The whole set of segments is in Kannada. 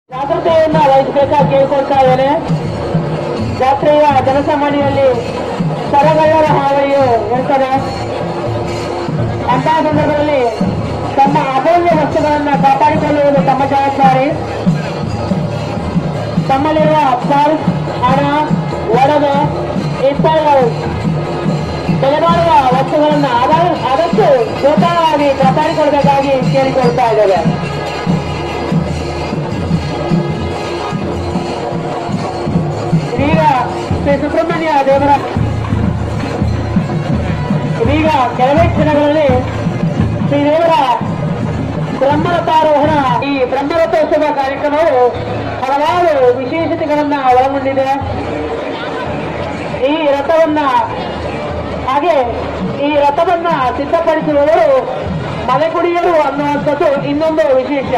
ಜಾಗೃತೆಯನ್ನ ವಹಿಸಬೇಕಾಗಿ ಕೇಳ್ಕೊಳ್ತಾ ಇದ್ದೇನೆ ಜಾತ್ರೆಯ ಜನಸಾಮಾನ್ಯರಲ್ಲಿ ಸರಗಳ್ಳರ ಹಾವಳಿಯು ಇರ್ತದೆ ಅಂತಹ ಸಂದರ್ಭದಲ್ಲಿ ತಮ್ಮ ಅಮೂಲ್ಯ ವಸ್ತುಗಳನ್ನು ಕಾಪಾಡಿಕೊಳ್ಳುವುದು ತಮ್ಮ ಜವಾಬ್ದಾರಿ ತಮ್ಮಲ್ಲಿರುವ ಪರ್ಸ್ ಹಣ ಒಡವೆ ಇತ್ಯಾದಿಗಳು ಬೆಲೆಬಾಳುವ ವಸ್ತುಗಳನ್ನು ಆದ- ಆದಷ್ಟು ಜೋಪಾನವಾಗಿ ಕಾಪಾಡಿಕೊಳ್ಬೇಕಾಗಿ ಕೇಳಿಕೊಳ್ತಾ ಇದ್ದೇವೆ ಇದೀಗ ಶ್ರೀ ಸುಬ್ರಹ್ಮಣ್ಯ ದೇವರ ಇದೀಗ ಕೆಲವೇ ಕ್ಷಣಗಳಲ್ಲಿ ಶ್ರೀದೇವರ ಬ್ರಹ್ಮರಥಾರೋಹಣ ಈ ಬ್ರಹ್ಮರಥೋತ್ಸವ ಕಾರ್ಯಕ್ರಮವು ಹಲವಾರು ವಿಶೇಷತೆಗಳನ್ನ ಒಳಗೊಂಡಿದೆ ಈ ರಥವನ್ನ ಹಾಗೆ ಈ ರಥವನ್ನ ಸಿದ್ಧಪಡಿಸುವವರು ಮಲೆಕುಡಿಯರು ಅನ್ನುವಂಥದ್ದು ಇನ್ನೊಂದು ವಿಶೇಷ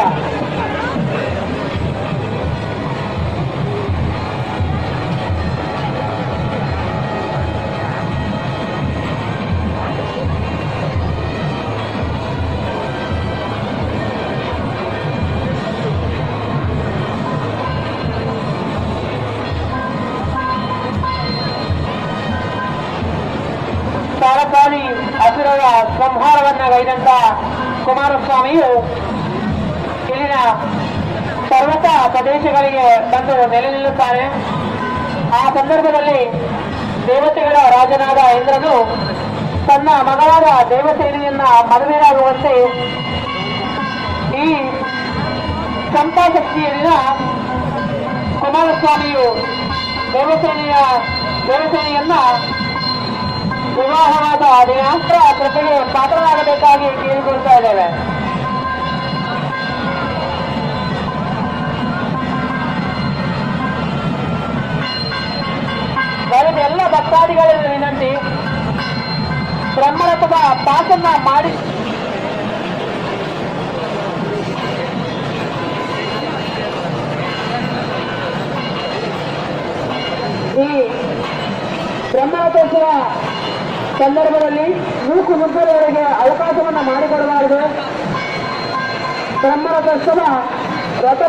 ಸಾರಪಾಲಿ ಅಸುರರ ಸಂಹಾರವನ್ನ ಗೈದಂತ ಕುಮಾರಸ್ವಾಮಿಯು ಇಲ್ಲಿನ ಪರ್ವತ ಪ್ರದೇಶಗಳಿಗೆ ಬಂದು ನೆಲೆ ನಿಲ್ಲುತ್ತಾರೆ ಆ ಸಂದರ್ಭದಲ್ಲಿ ದೇವತೆಗಳ ರಾಜನಾದ ಇಂದ್ರನು ತನ್ನ ಮಗಳಾದ ದೇವಸೇನೆಯನ್ನ ಮದುವೆಯಾಗುವಂತೆ ಈ ಚಂಪಾಶಕ್ತಿಯಲ್ಲಿನ ಕುಮಾರಸ್ವಾಮಿಯು ದೇವಸೇನೆಯ ದೇವಸೇನೆಯನ್ನ ವಿವಾಹವಾದ ದಿನಾಂತರ ಕೃಪೆಗೆ ಪಾತ್ರರಾಗಬೇಕಾಗಿ ಕೇಳಿಕೊಳ್ತಾ ಇದ್ದೇವೆ ಬರೆದ ಎಲ್ಲ ಭಕ್ತಾದಿಗಳಲ್ಲಿ ವಿನಂತಿ ಬ್ರಹ್ಮರಥದ ಪಾಸನ್ನ ಮಾಡಿ ಈ ಬ್ರಹ್ಮರಥೋತ್ಸವ ಸಂದರ್ಭದಲ್ಲಿ ಮೂಕು ಮುಗ್ಗರವರೆಗೆ ಅವಕಾಶವನ್ನು ಮಾಡಿಕೊಡಬಾರದು ಬ್ರಹ್ಮರಥೋತ್ಸವ ರಥ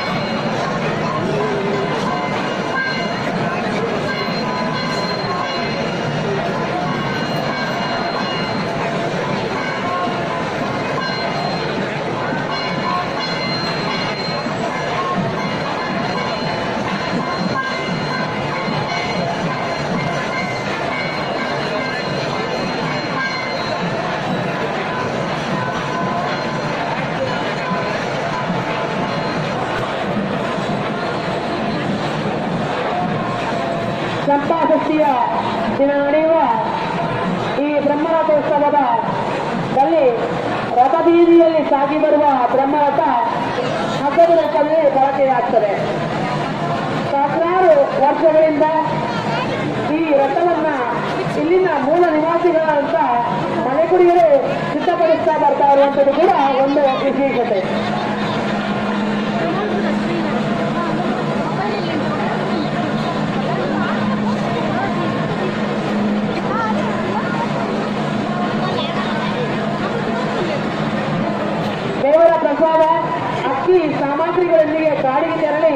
ಚಂಪಾಷಷ್ಠಿಯ ದಿನ ನಡೆಯುವ ಈ ಬ್ರಹ್ಮರಥೋತ್ಸವದ ದಲ್ಲಿ ರಥಬೀದಿಯಲ್ಲಿ ಸಾಗಿ ಬರುವ ಬ್ರಹ್ಮರಥ ಹಗ್ಗದ ರೂಪದಲ್ಲಿ ಬಳಕೆಯಾಗ್ತದೆ ಸಹಸ್ರಾರು ವರ್ಷಗಳಿಂದ ಈ ರಥವನ್ನ ಇಲ್ಲಿನ ಮೂಲ ನಿವಾಸಿಗಳಂತ ಮನೆಗುಡಿಗಳು ಸಿದ್ಧಪಡಿಸ್ತಾ ಬರ್ತಾ ಇರುವಂಥದ್ದು ಕೂಡ ಒಂದು ವಿಶೇಷತೆ ದೇವರ ಪ್ರಸಾದ ಅಕ್ಕಿ ಸಾಮಗ್ರಿಗಳೊಂದಿಗೆ ಕಾಡಿಗೆ ತೆರಳಿ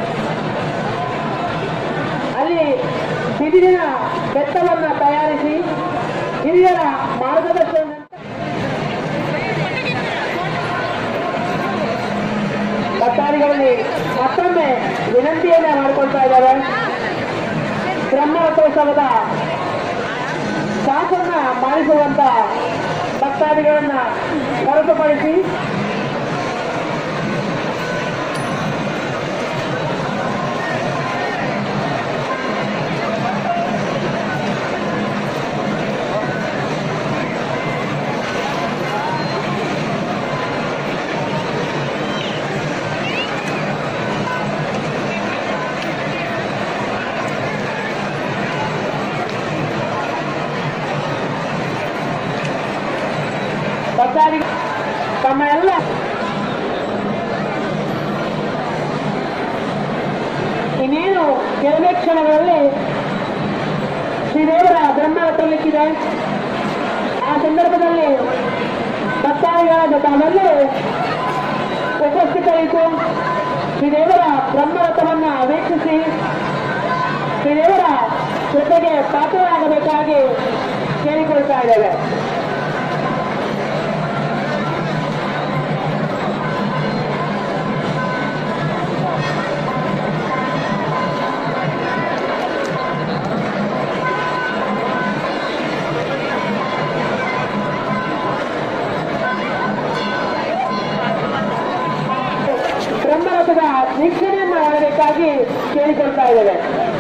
ಅಲ್ಲಿ ಬಿದಿರಿನ ಬೆತ್ತವನ್ನ ತಯಾರಿಸಿ ಹಿರಿಯರ ಮಾರ್ಗದರ್ಶನ ಭಕ್ತಾದಿಗಳಲ್ಲಿ ಮತ್ತೊಮ್ಮೆ ವಿನಂತಿಯನ್ನ ಮಾಡಿಕೊಳ್ತಾ ಇದ್ದಾರೆ ಬ್ರಹ್ಮರಥೋತ್ಸವದ ಸಾಸನ್ನ ಮಾಡಿಸುವಂತ ಭಕ್ತಾದಿಗಳನ್ನ ಹೊರತುಪಡಿಸಿ ಭಕ್ತಾದಿ ತಮ್ಮ ಎಲ್ಲ ಇನ್ನೇನು ಕೆಲವೇ ಕ್ಷಣಗಳಲ್ಲಿ ಶ್ರೀದೇವರ ಬ್ರಹ್ಮರಥಲಿಕ್ಕಿದೆ ಆ ಸಂದರ್ಭದಲ್ಲಿ ಭಕ್ತಾದಿಗಳಾದ ತಾವೆಲ್ಲರೂ ಉಪಸ್ಥಿತರಿದ್ದು ಶ್ರೀದೇವರ ಬ್ರಹ್ಮರಥವನ್ನ ವೀಕ್ಷಿಸಿ ಶ್ರೀದೇವರ ಜೊತೆಗೆ ಪಾತ್ರರಾಗಬೇಕಾಗಿ ಕೇಳಿಕೊಳ್ತಾ ಇದ್ದೇವೆ ಬ್ರಹ್ಮರಥದ ವೀಕ್ಷಣೆಯನ್ನು ಮಾಡಬೇಕಾಗಿ ಕೇಳಿಕೊಳ್ತಾ ಇದ್ದೇವೆ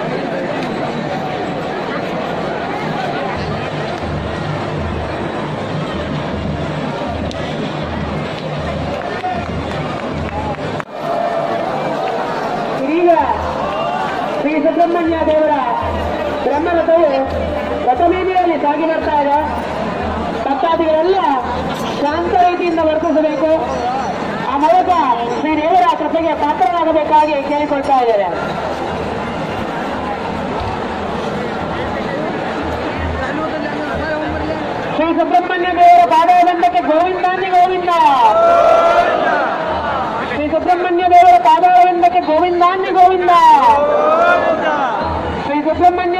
ಇದೀಗ ಶ್ರೀ ಸುಬ್ರಹ್ಮಣ್ಯ ದೇವರ ಬ್ರಹ್ಮರಥವು ರಥಮೇಲೆಯಲ್ಲಿ ಸಾಗಿ ಬರ್ತಾ ಇದೆ ಭಕ್ತಾದಿಗಳೆಲ್ಲ ಶಾಂತ ರೀತಿಯಿಂದ ವರ್ತಿಸಬೇಕು ಆ ಮೂಲಕ ಶ್ರೀ ದೇವರ ಕೃಪೆಗೆ ಪಾತ್ರರಾಗಬೇಕಾಗಿ ಕೇಳಿಕೊಳ್ತಾ ಇದ್ದಾರೆ ಶ್ರೀ ಸುಬ್ರಹ್ಮಣ್ಯ ದೇವರ ಪಾದಾದಂಡಕ್ಕೆ ಗೋವಿಂದಾನಿ ಗೋವಿಂದ ಶ್ರೀ ಸುಬ್ರಹ್ಮಣ್ಯ ದೇವರ ಪಾದಾದಂಡಕ್ಕೆ ಗೋವಿಂದಾನಿ ಗೋವಿಂದ ಶ್ರೀ ಸುಬ್ರಹ್ಮಣ್ಯ